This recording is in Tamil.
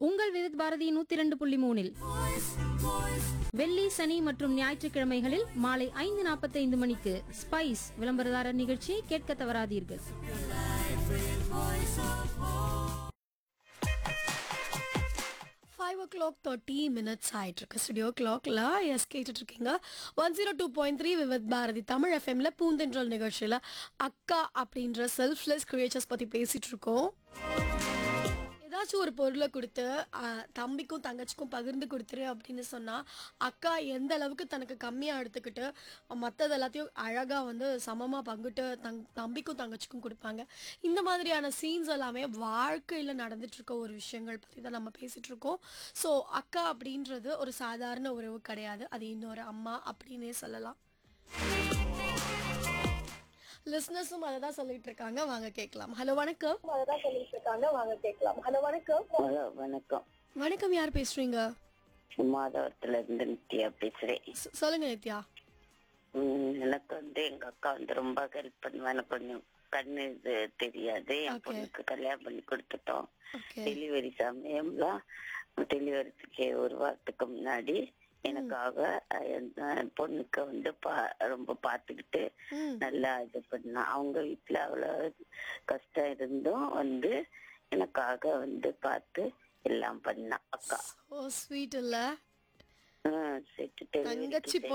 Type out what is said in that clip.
உங்கள் விருத் பாரதி நூத்தி ரெண்டு புள்ளி மூணில் வெள்ளி சனி மற்றும் ஞாயிற்றுக்கிழமைகளில் மாலை ஐந்து நாற்பத்தைந்து மணிக்கு ஸ்பைஸ் விளம்பரதாரர் நிகழ்ச்சியை கேட்க தவறாதீர்கள் five o'clock thirty minutes ஆயிட்டு இருக்கு ஸ்டுடியோ கிளாக்ல எஸ் கேட்டுட்டு இருக்கீங்க one zero two point three Vividh Bharati Tamil எஃப்எம்ல பூந்தென்றல் நிகழ்ச்சியில அக்கா அப்படின்ற செல்ஃப்லெஸ் கிரியேச்சர்ஸ் பத்தி பேசிட்டு இருக்கோம் ஏதாச்சும் ஒரு பொருளை கொடுத்து அஹ், தம்பிக்கும் தங்கச்சிக்கும் பகிர்ந்து கொடுத்துரு அப்படின்னு சொன்னா அக்கா எந்த அளவுக்கு தனக்கு கம்மியா எடுத்துக்கிட்டு மற்றது எல்லாத்தையும் அழகா வந்து சமமா பங்கிட்டு தங் தம்பிக்கும் தங்கச்சிக்கும் கொடுப்பாங்க இந்த மாதிரியான சீன்ஸ் எல்லாமே வாழ்க்கையில நடந்துட்டு இருக்க ஒரு விஷயங்கள் பத்தி தான் நம்ம பேசிட்டு இருக்கோம் ஸோ அக்கா அப்படின்றது ஒரு சாதாரண உறவு கிடையாது அது இன்னொரு அம்மா அப்படின்னே சொல்லலாம் லிஸ்னஸும் அதை தான் சொல்லிட்டு இருக்காங்க வாங்க கேட்கலாம் ஹலோ வணக்கம் அதை தான் சொல்லிட்டு இருக்காங்க வாங்க கேட்கலாம் ஹலோ வணக்கம் ஹலோ வணக்கம் வணக்கம் யார் பேசுறீங்க மாதவரத்துல இருந்து நித்யா பேசுறேன் சொ- சொல்லுங்க நித்யா உம், எனக்கு வந்து எங்க அக்கா வந்து ரொம்ப ஹெல்ப் பண்ணுவேன் எனக்கு கொஞ்சம் கண்ணு இது தெரியாது என் Okay. பொண்ணுக்கு கல்யாணம் பண்ணி கொடுத்துட்டோம் ஓகே டெலிவரி சமயம்லாம் டெலிவரிக்கு ஒரு வாரத்துக்கு முன்னாடி எனக்காக அஹ், என் பொண்ணுக்கு வந்து பா- ரொம்ப பாத்துக்கிட்டு ம் நல்லா இது பண்ணா அவங்க வீட்டுல அவ்வளவு கஷ்டம் இருந்தும் வந்து எனக்காக வந்து பார்த்து எல்லாம் பண்ணா அக்கா ஓ ஸ்வீட் இல்ல ஆஹ் சரி, delivery க்கு தங்கச்சி